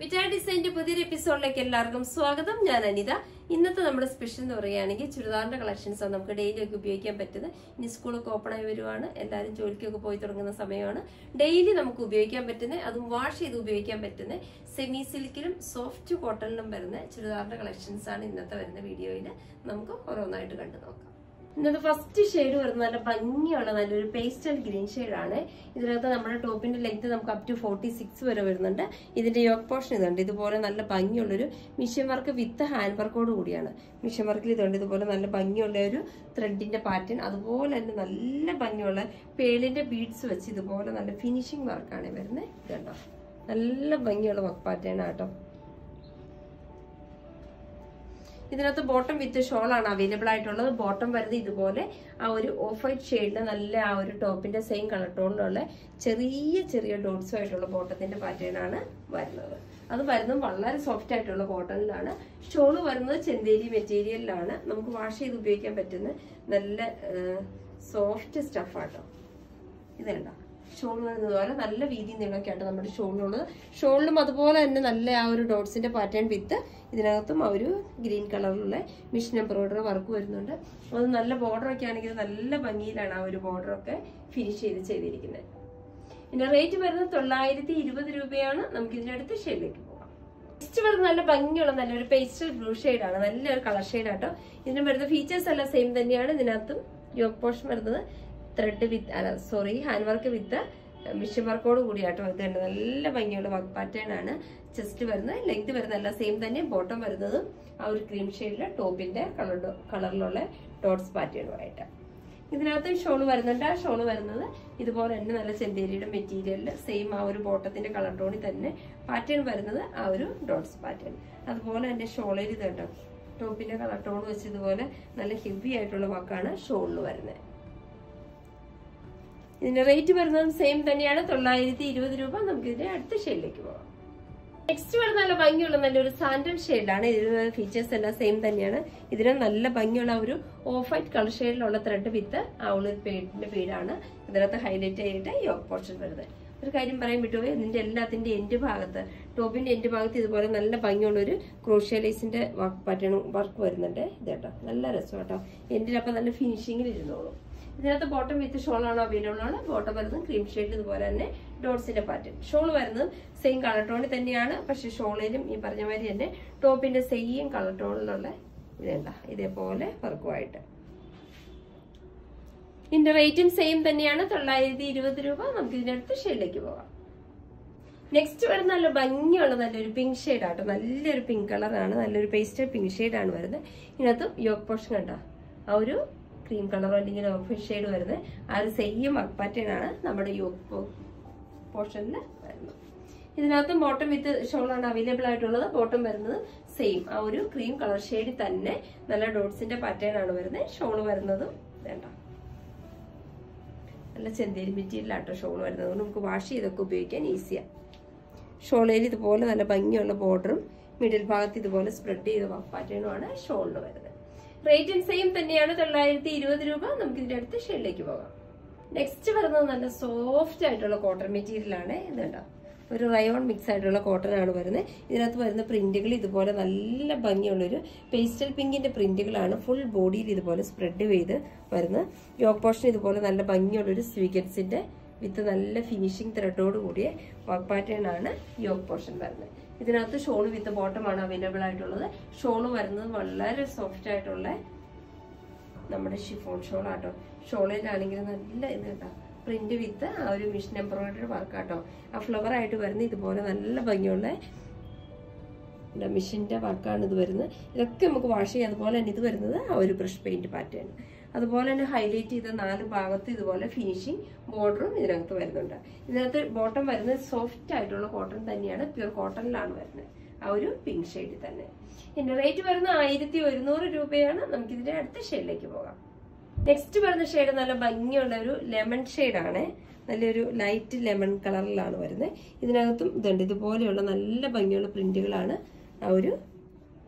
വിറ്റാ ഡിസൈൻ്റെ പുതിയൊരു എപ്പിസോഡിലേക്ക് എല്ലാവർക്കും സ്വാഗതം ഞാൻ അനിത ഇന്നത്തെ നമ്മുടെ സ്പെഷ്യൽ എന്ന് പറയുകയാണെങ്കിൽ ചുരിദാറിന്റെ കളക്ഷൻസ് ആണ് നമുക്ക് ഡെയിലി ഒക്കെ ഉപയോഗിക്കാൻ പറ്റുന്നത് ഇനി സ്കൂളൊക്കെ ഓപ്പൺ ആയി വരുവാണ് എല്ലാവരും ജോലിക്കൊക്കെ പോയി തുടങ്ങുന്ന സമയമാണ് ഡെയിലി നമുക്ക് ഉപയോഗിക്കാൻ പറ്റുന്ന അതും വാഷ് ചെയ്ത് ഉപയോഗിക്കാൻ പറ്റുന്ന സെമി സിൽക്കിലും സോഫ്റ്റ് കോട്ടണിലും വരുന്ന ചുരിദാറിന്റെ കളക്ഷൻസ് ആണ് ഇന്നത്തെ വരുന്ന വീഡിയോയിൽ നമുക്ക് ഓരോന്നായിട്ട് കണ്ടു നോക്കാം ഇന്നത്തെ ഫസ്റ്റ് ഷെയ്ഡ് വരുന്നത് നല്ല ഭംഗിയുള്ള നല്ലൊരു പേസ്റ്റൽ ഗ്രീൻ ആണ് ഇതിനകത്ത് നമ്മുടെ ടോപ്പിന്റെ ലെങ്ത് നമുക്ക് അപ് ടു ഫോർട്ടി സിക്സ് വരെ വരുന്നുണ്ട് ഇതിന്റെ യോക്ക് പോർഷൻ ഇതുണ്ട് ഇതുപോലെ നല്ല ഭംഗിയുള്ളൊരു മിഷൻ വർക്ക് വിത്ത് ഹാൻഡ് വർക്കോട് കൂടിയാണ് മിഷൻ വർക്കിൽ ഇതുണ്ട് ഇതുപോലെ നല്ല ഭംഗിയുള്ള ഒരു ത്രെഡിന്റെ പാറ്റേൺ അതുപോലെ തന്നെ നല്ല ഭംഗിയുള്ള പേളിന്റെ ബീഡ്സ് വെച്ച് ഇതുപോലെ നല്ല ഫിനിഷിംഗ് വർക്കാണ് വരുന്നത് ഇതുണ്ടോ നല്ല ഭംഗിയുള്ള വർക്ക് പാറ്റേൺ ആട്ടോ ഇതിനകത്ത് ബോട്ടം വിത്ത് ഷോൾ ആണ് അവൈലബിൾ ആയിട്ടുള്ളത് ബോട്ടം വരുന്നത് ഇതുപോലെ ആ ഒരു ഓഫ് വൈറ്റ് ഷെയ്ഡിൽ നല്ല ആ ഒരു ടോപ്പിന്റെ സെയിം കളർ ടോണിലുള്ള ചെറിയ ചെറിയ ഡോട്ട്സും ആയിട്ടുള്ള ബോട്ടത്തിന്റെ പാറ്റേൺ ആണ് വരുന്നത് അത് വരുന്നത് വളരെ സോഫ്റ്റ് ആയിട്ടുള്ള കോട്ടണിലാണ് ഷോള് വരുന്നത് ചെന്തേരി മെറ്റീരിയലിലാണ് നമുക്ക് വാഷ് ചെയ്ത് ഉപയോഗിക്കാൻ പറ്റുന്ന നല്ല സോഫ്റ്റ് സ്റ്റഫാട്ടോ ഇത് കണ്ടോ ഷോൾ വരുന്നത് പോലെ നല്ല വീതി നീളമൊക്കെയാണ് നമ്മുടെ ഷോളിനുള്ളത് ഷോളിലും അതുപോലെ തന്നെ നല്ല ആ ഒരു ഡോട്ട്സിന്റെ പാറ്റേൺ വിത്ത് ഇതിനകത്തും ആ ഒരു ഗ്രീൻ കളറിലുള്ള മിഷൻ എംബ്രോയിഡറി വർക്ക് വരുന്നുണ്ട് അത് നല്ല ബോർഡർ ഒക്കെ ആണെങ്കിൽ നല്ല ഭംഗിയിലാണ് ആ ഒരു ബോർഡർ ഒക്കെ ഫിനിഷ് ചെയ്ത് ചെയ്തിരിക്കുന്നത് ഇതിന്റെ റേറ്റ് വരുന്നത് തൊള്ളായിരത്തി ഇരുപത് രൂപയാണ് നമുക്ക് ഇതിന്റെ അടുത്ത ഷെയ്ഡിലേക്ക് പോകാം നെക്സ്റ്റ് വരുന്നത് നല്ല ഭംഗിയുള്ള നല്ലൊരു പേസ്റ്റൽ ബ്ലൂ ആണ് നല്ലൊരു കളർ ഷെയ്ഡാട്ടോ ഇതിന് വരുന്ന ഫീച്ചേഴ്സ് എല്ലാം സെയിം തന്നെയാണ് ഇതിനകത്തും യോഗ് പോർഷൻ വരുന്നത് ത്രെഡ് വിത്ത് അല്ല sorry hand work with machine വർക്കോട് കൂടിയാട്ടോ ഇത് കണ്ട് നല്ല ഭംഗിയുള്ള വർക്ക് പാറ്റേൺ ആണ് ചെസ്റ്റ് വരുന്നത് ലെങ്ത് വരുന്ന എല്ലാം സെയിം തന്നെ ബോട്ടം വരുന്നത് ആ ഒരു ക്രീം ഷെയ്ഡിലെ ടോപ്പിന്റെ കളർ കളറിലുള്ള ഡോട്ട്സ് പാറ്റേണുമായിട്ട് ഇതിനകത്ത് ഷോള് വരുന്നുണ്ട് ആ ഷോള് വരുന്നത് ഇതുപോലെ തന്നെ നല്ല ചെന്തേരിയുടെ മെറ്റീരിയലിൽ സെയിം ആ ഒരു ബോട്ടത്തിന്റെ കളർ ടോണിൽ തന്നെ പാറ്റേൺ വരുന്നത് ആ ഒരു ഡോട്ട്സ് പാറ്റേൺ അതുപോലെ തന്നെ ഷോളിൽ ഇത് കേട്ടോ ടോപ്പിന്റെ കളർ ടോൺ വെച്ച് ഇതുപോലെ നല്ല ഹെവി ആയിട്ടുള്ള വർക്കാണ് ഷോളിൽ വരുന്നത് ഇതിന്റെ റേറ്റ് വരുന്നത് സെയിം തന്നെയാണ് തൊള്ളായിരത്തി ഇരുപത് രൂപ നമുക്ക് ഇതിന്റെ അടുത്ത ഷെയ്ഡിലേക്ക് പോകാം നെക്സ്റ്റ് വരുന്ന നല്ല ഭംഗിയുള്ള നല്ലൊരു സാൻഡൽ ഷെയ്ഡാണ് ഇതിന് ഫീച്ചേഴ്സ് എല്ലാം സെയിം തന്നെയാണ് ഇതിന് നല്ല ഭംഗിയുള്ള ഒരു ഓഫ് വൈറ്റ് കളർ ഷെയ്ഡിലുള്ള ത്രെഡ് വിത്ത് ആ ഒരു പേടിന്റെ പേടാണ് ഇതിനകത്ത് ഹൈലൈറ്റ് ചെയ്തിട്ട് യോഗ് പോർഷൻ വരുന്നത് ഒരു കാര്യം പറയാൻ വിട്ടുപോയി ഇതിന്റെ എല്ലാത്തിന്റെ എൻഡ് ഭാഗത്ത് ടോപ്പിന്റെ എൻഡ് ഭാഗത്ത് ഇതുപോലെ നല്ല ഭംഗിയുള്ള ഒരു ക്രോഷ്യലൈസിന്റെ വർക്ക് പാറ്റേൺ വർക്ക് വരുന്നുണ്ട് ഇത് കേട്ടോ നല്ല രസം കേട്ടോ എൻഡിലപ്പം നല്ല ഫിനിഷിങ്ങിൽ ഇരുന്നോളും ഇതിനകത്ത് ബോട്ടം വിത്ത് ഷോൾ ആണ് അവൈലബിൾ ആണ് ബോട്ടം വരുന്നത് ക്രീം ഷെയ്ഡ് ഇതുപോലെ തന്നെ ഡോട്ട്സിന്റെ പാറ്റേൺ ഷോൾ വരുന്നത് സെയിം കളർ ടോണിൽ തന്നെയാണ് പക്ഷെ ഷോളിലും ഈ പറഞ്ഞ മാതിരി തന്നെ ടോപ്പിന്റെ സെയിം കളർ ടോണിലുള്ള ഇതേണ്ട ഇതേപോലെ വർക്കുമായിട്ട് ഇതിന്റെ റേറ്റും സെയിം തന്നെയാണ് തൊള്ളായിരത്തി ഇരുപത് രൂപ നമുക്ക് ഇതിന്റെ അടുത്ത ഷെയ്ഡിലേക്ക് പോകാം നെക്സ്റ്റ് വരുന്ന നല്ല ഭംഗിയുള്ള നല്ലൊരു പിങ്ക് ഷെയ്ഡ് ആട്ടോ നല്ലൊരു പിങ്ക് കളറാണ് നല്ലൊരു പേസ്റ്റൽ പിങ്ക് ഷെയ്ഡാണ് വരുന്നത് ഇതിനകത്ത് യോഗ് പോർഷൻ കണ്ടോ ആ ഒരു ക്രീം കളറോ അല്ലെങ്കിൽ ഓഫ് ഷെയ്ഡ് വരുന്നത് ആ ഒരു സെയിം വർക്ക് പാറ്റേൺ ആണ് നമ്മുടെ യോഗ് പോർഷനിൽ വരുന്നത് ഇതിനകത്ത് ബോട്ടം വിത്ത് ഷോളാണ് അവൈലബിൾ ആയിട്ടുള്ളത് ബോട്ടം വരുന്നത് സെയിം ആ ഒരു ക്രീം കളർ ഷെയ്ഡിൽ തന്നെ നല്ല ഡോട്ട്സിന്റെ പാറ്റേൺ ആണ് വരുന്നത് ഷോള് വരുന്നതും വേണ്ട നല്ല ചെന്തേരി മെറ്റീരിയലാട്ടോ ഷോൾ വരുന്നത് അതുകൊണ്ട് നമുക്ക് വാഷ് ചെയ്തൊക്കെ ഉപയോഗിക്കാൻ ഈസിയാണ് ഷോളയിൽ ഇതുപോലെ നല്ല ഭംഗിയുള്ള ബോർഡറും മിഡിൽ ഭാഗത്ത് ഇതുപോലെ സ്പ്രെഡ് ചെയ്ത വർക്ക് പാറ്റേണുമാണ് ഷോളിന് വരുന്നത് റേറ്റും സെയിം തന്നെയാണ് തൊള്ളായിരത്തി ഇരുപത് രൂപ നമുക്ക് ഇതിന്റെ അടുത്ത ഷെയ്ഡിലേക്ക് പോകാം നെക്സ്റ്റ് വരുന്നത് നല്ല സോഫ്റ്റ് ആയിട്ടുള്ള കോട്ടൺ മെറ്റീരിയൽ ആണ് ഇതുണ്ടോ ഒരു റയോൺ മിക്സ് ആയിട്ടുള്ള കോട്ടൺ ആണ് വരുന്നത് ഇതിനകത്ത് വരുന്ന പ്രിന്റുകൾ ഇതുപോലെ നല്ല ഭംഗിയുള്ളൊരു പേസ്റ്റൽ പിങ്കിന്റെ പ്രിന്റുകളാണ് ഫുൾ ബോഡിയിൽ ഇതുപോലെ സ്പ്രെഡ് ചെയ്ത് വരുന്നത് യോഗ് പോർഷൻ ഇതുപോലെ നല്ല ഭംഗിയുള്ളൊരു സ്വീഗറ്റ്സിന്റെ വിത്ത് നല്ല ഫിനിഷിംഗ് ത്രെഡോട് കൂടിയ വർക്ക് പാറ്റേൺ ആണ് യോഗ് പോർഷൻ വരുന്നത് ഇതിനകത്ത് ഷോൾ വിത്ത് ബോട്ടമാണ് അവൈലബിൾ ആയിട്ടുള്ളത് ഷോൾ വരുന്നത് വളരെ സോഫ്റ്റ് ആയിട്ടുള്ള നമ്മുടെ ഷിഫോൺ ഷോൾ ആട്ടോ ഷോളിലാണെങ്കിൽ നല്ല ഇത് കേട്ടോ പ്രിന്റ് വിത്ത് ആ ഒരു മിഷൻ എംബ്രോയിഡറി വർക്ക് ആട്ടോ ആ ഫ്ലവർ ആയിട്ട് വരുന്ന ഇതുപോലെ നല്ല ഭംഗിയുള്ള മിഷിന്റെ വർക്കാണ് ഇത് വരുന്നത് ഇതൊക്കെ നമുക്ക് വാഷ് ചെയ്യാം അതുപോലെ തന്നെ ഇത് വരുന്നത് ആ ഒരു ബ്രഷ് പെയിന്റ് പാറ്റേൺ അതുപോലെ തന്നെ ഹൈലൈറ്റ് ചെയ്ത നാല് ഭാഗത്ത് ഇതുപോലെ ഫിനിഷിങ് ബോർഡറും ഇതിനകത്ത് വരുന്നുണ്ട് ഇതിനകത്ത് ബോട്ടം വരുന്നത് സോഫ്റ്റ് ആയിട്ടുള്ള കോട്ടൺ തന്നെയാണ് പ്യൂർ കോട്ടണിലാണ് വരുന്നത് ആ ഒരു പിങ്ക് ഷെയ്ഡിൽ തന്നെ ഇതിന്റെ റേറ്റ് വരുന്നത് ആയിരത്തി ഒരുന്നൂറ് രൂപയാണ് നമുക്ക് ഇതിന്റെ അടുത്ത ഷെയ്ഡിലേക്ക് പോകാം നെക്സ്റ്റ് വരുന്ന ഷെയ്ഡ് നല്ല ഭംഗിയുള്ള ഒരു ലെമൺ ആണ് നല്ലൊരു ലൈറ്റ് ലെമൺ കളറിലാണ് വരുന്നത് ഇതിനകത്തും ഇതുണ്ട് ഇതുപോലെയുള്ള നല്ല ഭംഗിയുള്ള പ്രിന്റുകളാണ് ആ ഒരു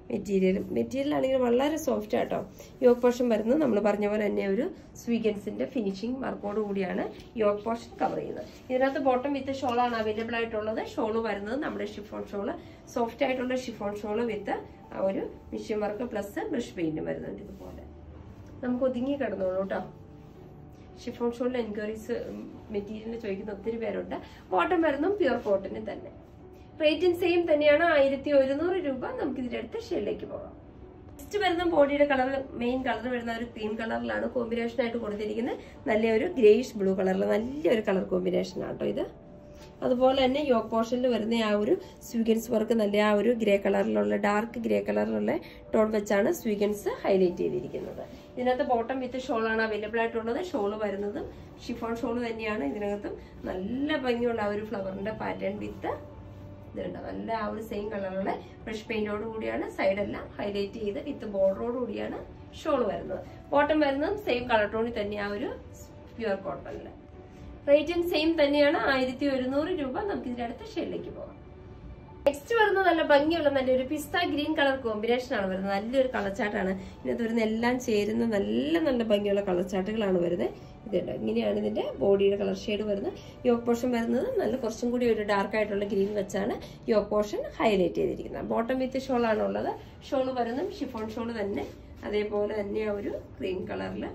മെറ്റീരിയലും മെറ്റീരിയൽ ആണെങ്കിൽ വളരെ സോഫ്റ്റ് ആട്ടോ യോഗ് പോർഷൻ വരുന്നത് നമ്മൾ പറഞ്ഞ പോലെ തന്നെ ഒരു സ്വീഗൻസിന്റെ ഫിനിഷിംഗ് വർക്കോട് കൂടിയാണ് യോഗ് പോർഷൻ കവർ ചെയ്യുന്നത് ഇതിനകത്ത് ബോട്ടം വിത്ത് ഷോളാണ് അവൈലബിൾ ആയിട്ടുള്ളത് ഷോള് വരുന്നത് നമ്മുടെ ഷിഫോൺ ഷോള് സോഫ്റ്റ് ആയിട്ടുള്ള ഷിഫോൺ ഷോള് വിത്ത് ആ ഒരു മിഷ്യൻ വർക്ക് പ്ലസ് ബ്രഷ് പെയിന്റും വരുന്നുണ്ട് ഇതുപോലെ നമുക്ക് ഒതുങ്ങി കിടന്നോളൂ കേട്ടോ ഷിഫോൺ ഷോളിൽ എൻക്വയറീസ് മെറ്റീരിയൽ ചോദിക്കുന്ന ഒത്തിരി പേരുണ്ട് ബോട്ടം വരുന്നതും പ്യുർ കോട്ടന് തന്നെ റേറ്റും സെയിം തന്നെയാണ് ആയിരത്തി ഒരുന്നൂറ് രൂപ നമുക്ക് ഇതിന്റെ അടുത്ത ഷെയ്ഡിലേക്ക് പോകാം നെക്സ്റ്റ് വരുന്ന ബോഡിയുടെ കളർ മെയിൻ കളർ വരുന്ന ഒരു ക്രീം കളറിലാണ് കോമ്പിനേഷൻ ആയിട്ട് കൊടുത്തിരിക്കുന്നത് നല്ലൊരു ഗ്രേഷ് ബ്ലൂ കളറിൽ നല്ലൊരു കളർ കോമ്പിനേഷൻ ആട്ടോ ഇത് അതുപോലെ തന്നെ യോഗ് പോർഷനിൽ വരുന്ന ആ ഒരു സ്വീഗൻസ് വർക്ക് നല്ല ആ ഒരു ഗ്രേ കളറിലുള്ള ഡാർക്ക് ഗ്രേ കളറിലുള്ള ടോൺ വെച്ചാണ് സ്വീഗൻസ് ഹൈലൈറ്റ് ചെയ്തിരിക്കുന്നത് ഇതിനകത്ത് ബോട്ടം വിത്ത് ഷോളാണ് അവൈലബിൾ ആയിട്ടുള്ളത് ഷോള് വരുന്നത് ഷിഫോൺ ഷോള് തന്നെയാണ് ഇതിനകത്തും നല്ല ഭംഗിയുള്ള ആ ഒരു ഫ്ലവറിന്റെ പാറ്റേൺ വിത്ത് ഇതുണ്ട് നല്ല ആ ഒരു സെയിം കളറുള്ള ബ്രഷ് പെയിന്റോട് കൂടിയാണ് സൈഡെല്ലാം ഹൈലൈറ്റ് ചെയ്ത് വിത്ത് ബോർഡറോട് കൂടിയാണ് ഷോൾ വരുന്നത് ബോട്ടം വരുന്നതും സെയിം കളർ ടോണിൽ തന്നെ ആ ഒരു പ്യുവർ കോട്ടണില് റേറ്റും സെയിം തന്നെയാണ് ആയിരത്തി ഒരുന്നൂറ് രൂപ നമുക്ക് ഇതിന്റെ അടുത്ത ഷെയ്ഡിലേക്ക് പോകാം നെക്സ്റ്റ് വരുന്നത് നല്ല ഭംഗിയുള്ള നല്ലൊരു പിസ്ത ഗ്രീൻ കളർ കോമ്പിനേഷൻ ആണ് വരുന്നത് നല്ലൊരു കളർച്ചാട്ടാണ് ഇതിനകത്ത് വരുന്ന എല്ലാം ചേരുന്ന നല്ല നല്ല ഭംഗിയുള്ള കളർച്ചാട്ടുകളാണ് വരുന്നത് ഇതുണ്ട് ഇങ്ങനെയാണ് ഇതിന്റെ ബോഡിയുടെ കളർ ഷെയ്ഡ് വരുന്നത് യോഗ് പോർഷൻ വരുന്നത് നല്ല കുറച്ചും കൂടി ഒരു ഡാർക്ക് ആയിട്ടുള്ള ഗ്രീൻ വെച്ചാണ് യോഗ് പോർഷൻ ഹൈലൈറ്റ് ചെയ്തിരിക്കുന്നത് ബോട്ടം വിത്ത് ഷോൾ ആണ് ഉള്ളത് ഷോൾ വരുന്നതും ഷിഫോൺ ഷോൾ തന്നെ അതേപോലെ തന്നെ ആ ഒരു ക്രീം കളറിൽ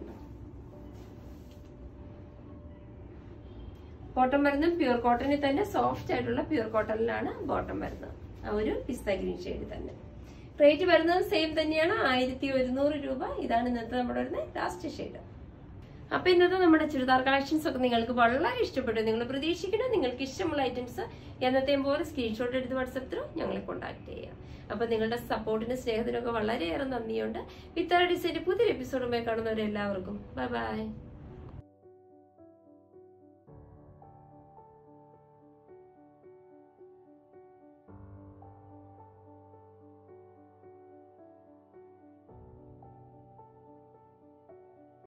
ബോട്ടം വരുന്നത് പ്യൂർ കോട്ടണിൽ തന്നെ സോഫ്റ്റ് ആയിട്ടുള്ള പ്യൂർ കോട്ടണിലാണ് ബോട്ടം വരുന്നത് ആ ഒരു പിസ്ത ഗ്രീൻ ഷെയ്ഡ് തന്നെ റേറ്റ് വരുന്നത് സെയിം തന്നെയാണ് ആയിരത്തി ഒരുന്നൂറ് രൂപ ഇതാണ് ഇന്നത്തെ നമ്മുടെ വരുന്ന ലാസ്റ്റ് ഷെയ്ഡ് അപ്പൊ ഇന്നത്തെ നമ്മുടെ ചുരിദാർ കളക്ഷൻസ് ഒക്കെ നിങ്ങൾക്ക് വളരെ ഇഷ്ടപ്പെട്ടു നിങ്ങൾ പ്രതീക്ഷിക്കണം നിങ്ങൾക്ക് ഇഷ്ടമുള്ള ഐറ്റംസ് എന്നത്തെയും പോലെ സ്ക്രീൻഷോട്ട് എടുത്ത് വാട്സപ്പ് ത്രൂ ഞങ്ങളെ കോൺടാക്ട് ചെയ്യാം അപ്പൊ നിങ്ങളുടെ സപ്പോർട്ടിന് സ്നേഹത്തിനൊക്കെ വളരെയേറെ നന്ദിയുണ്ട് വിത്തറ ഡിസൈൻ്റെ പുതിയൊരു എപ്പിസോഡുമായി കാണുന്നവരെല്ലാവർക്കും ബൈ ബൈ